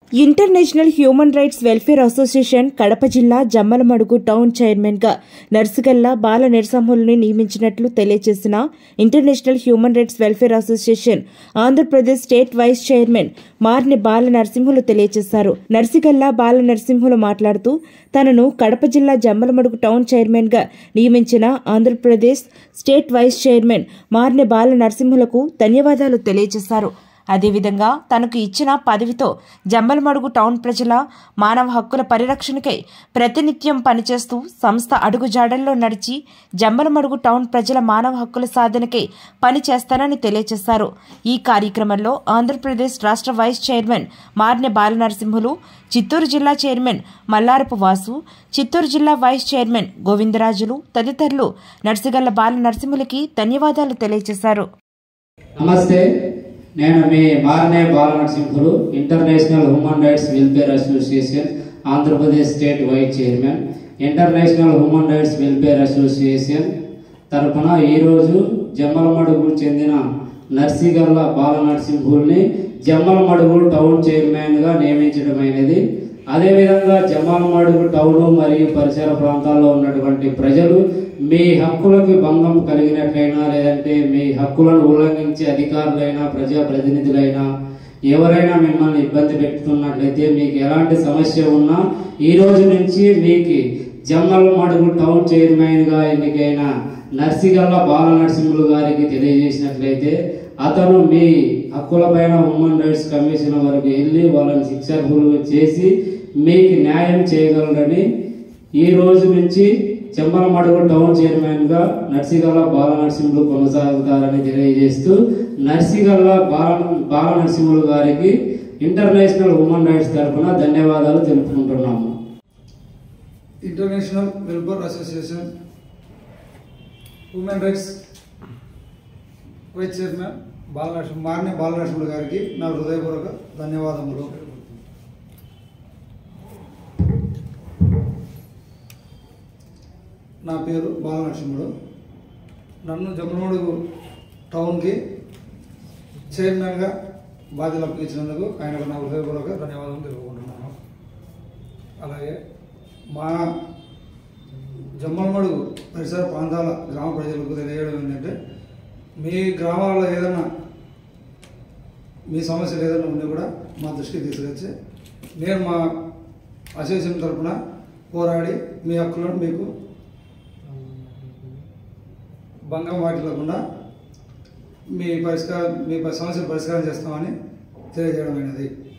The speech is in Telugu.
international human rights welfare association Kadapa జిల్లా జమ్మలమడుగు టౌన్ చైర్మన్ గా నర్సుగల్లా బాల నరసింహుల్ని నియమించినట్లు తెలియజేసిన international human rights welfare association Andhra Pradesh state vice chairman Marni Bala Narasimhulu తెలియజేశారు నర్సిగల్లా బాల నరసింహులు మాట్లాడుతూ తనను కడప జిల్లా జమ్మలమడుగు టౌన్ చైర్మన్ గా నియమించిన Andhra Pradesh state vice chairman Marni Bala నరసింహులకు ధన్యవాదాలు తెలియజేశారు అదేవిధంగా తనకు ఇచ్చిన పదవితో జమ్మలమడుగు టౌన్ ప్రజల మానవ హక్కుల పరిరక్షణకై ప్రతినిత్యం పనిచేస్తూ సంస్థ అడుగుజాడల్లో నడిచి జమ్మలమడుగు టౌన్ ప్రజల మానవ హక్కుల సాధనకై పనిచేస్తానని తెలియజేశారు ఈ కార్యక్రమంలో ఆంధ్రప్రదేశ్ రాష్ట్ర వైస్ చైర్మన్ మార్నె బాలనరసింహులు చిత్తూరు జిల్లా చైర్మన్ మల్లారపు వాసు చిత్తూరు జిల్లా వైస్ చైర్మన్ గోవిందరాజులు తదితరులు నర్సిగల్ల బాల నరసింహులకి ధన్యవాదాలు తెలియజేశారు నమస్తే నేను మీ Marane Balanarasimhulu international human rights welfare association Andhra Pradesh state vice chairman international human rights welfare association తరపున ఈరోజు జమ్మలమడుగు చెందిన నర్సిగల్ల బాలనరసింహుల్ని జమ్మలమడుగు టౌన్ చైర్మన్గా నియమించడమైనది అదేవిధంగా జమ్మలమడుగు టౌన్ మరియు పరిసర ప్రాంతాల్లో ఉన్నటువంటి ప్రజలు మీ హక్కులకు భంగం కలిగినట్లయినా లేదంటే మీ హక్కులను ఉల్లంఘించే అధికారులైనా ప్రజాప్రతినిధులైనా ఎవరైనా మిమ్మల్ని ఇబ్బంది పెడుతున్నట్లయితే మీకు ఎలాంటి సమస్య ఉన్నా ఈ రోజు నుంచి మీకు జమ్మలమడుగు టౌన్ చైర్మన్గా ఎన్నికైన నర్సిగల్ల బాల నరసింహులు గారికి తెలియజేసినట్లయితే అతను మీ హక్కులపైన హ్యూమన్ రైట్స్ కమిషన్ వరకు వెళ్ళి వాళ్ళని శిక్షార్హులు చేసి మీకు న్యాయం చేయగలరని ఈ రోజు నుంచి చెమ్మలమడుగు టౌన్ చైర్మన్ గా నర్సిగల్ల బాల నరసింహులు కొనసాగుతారని తెలియజేస్తూ నర్సిగల్ల బాల బాల నరసింహులు గారికి ఇంటర్నేషనల్ హ్యూమన్ రైట్స్ తరఫున ధన్యవాదాలు తెలుపుకుంటున్నాము international welfare association human rights vice chairman Balanarasimha మారిన బాలనరసింహుడు గారికి నా హృదయపూర్వక ధన్యవాదములు నా పేరు బాలనరసింహుడు నన్ను జమ్మలమడుగు టౌన్కి చైర్మన్గా బాధ్యతలు అప్పగించినందుకు ఆయనకు నా హృదయపూర్వక ధన్యవాదాలు తెలుపుకుంటున్నాను అలాగే మా జమ్మలమడుగు పరిసర ప్రాంతాల గ్రామ ప్రజలకు తెలియడం ఏంటంటే మీ గ్రామాల్లో ఏదైనా మీ సమస్యలు ఏదైనా ఉన్నా కూడా మా దృష్టికి తీసుకొచ్చి నేను మా అసోసియేషన్ తరఫున పోరాడి మీ హక్కులను మీకు భంగం వాటిల్లకుండా మీ పరిష్కారం మీ సమస్యలు పరిష్కారం చేస్తామని తెలియజేయడం అయినది